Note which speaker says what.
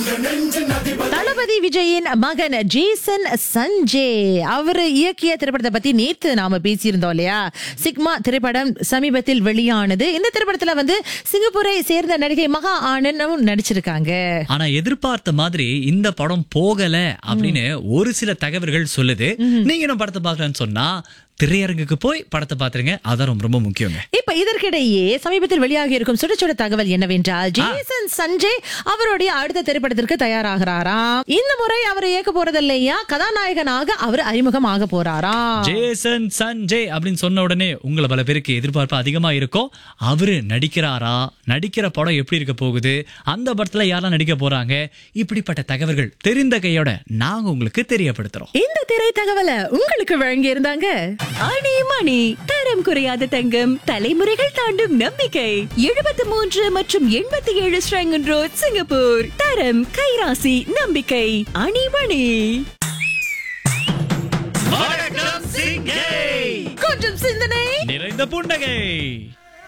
Speaker 1: தளபதி விஜயின் மகன் ஜேசன் சஞ்சே அவர் இயக்கிய திரைப்படத்தை பத்தி நேத்து நாம பேசியிருந்தோம் இல்லையா சிக்மா திரைப்படம் சமீபத்தில் வெளியானது இந்த திரைப்படத்துல வந்து சிங்கப்பூரை சேர்ந்த நடிகை மகா ஆனந்தும் நடிச்சிருக்காங்க
Speaker 2: ஆனா எதிர்பார்த்த மாதிரி இந்த படம் போகல அப்படின்னு ஒரு சில தகவல்கள் சொல்லுது நீங்க இன்னும் படத்தை பார்க்கலன்னு சொன்னா திரையரங்குக்கு போய் படத்தை பாத்துருங்க அதான் ரொம்ப ரொம்ப முக்கியங்க
Speaker 1: இப்ப இதற்கிடையே சமீபத்தில் வெளியாகி இருக்கும் சுட சுட தகவல் என்னவென்றால் ஜேசன் சஞ்சய் அவருடைய அடுத்த திரைப்படத்திற்கு தயாராகிறாராம் இந்த முறை அவர் இயக்க போறது இல்லையா கதாநாயகனாக அவர் அறிமுகம் ஆக போறாராம்
Speaker 2: ஜேசன் சஞ்சய் அப்படின்னு சொன்ன உடனே உங்களை பல பேருக்கு எதிர்பார்ப்பு அதிகமா இருக்கும் அவரு நடிக்கிறாரா நடிக்கிற படம் எப்படி இருக்க போகுது அந்த படத்துல யாரெல்லாம் நடிக்க போறாங்க இப்படிப்பட்ட தகவல்கள் தெரிந்த கையோட நாங்க உங்களுக்கு தெரியப்படுத்துறோம்
Speaker 1: இந்த திரை தகவலை உங்களுக்கு வழங்கி இருந்தாங்க
Speaker 3: ஆணி மணி தரம் குறையாத தங்கம் தலைமுறைகள் தாண்டும் நம்பிக்கை எழுபத்தி மூன்று மற்றும் எண்பத்தி ஏழு ஸ்ரங்கன் ரோட் சிங்கப்பூர் தரம் கைராசி நம்பிக்கை அணிமணி
Speaker 2: வணக்கம் சிங்கை
Speaker 1: கொஞ்சம் சிந்தனை
Speaker 2: நிறைந்த புன்னகை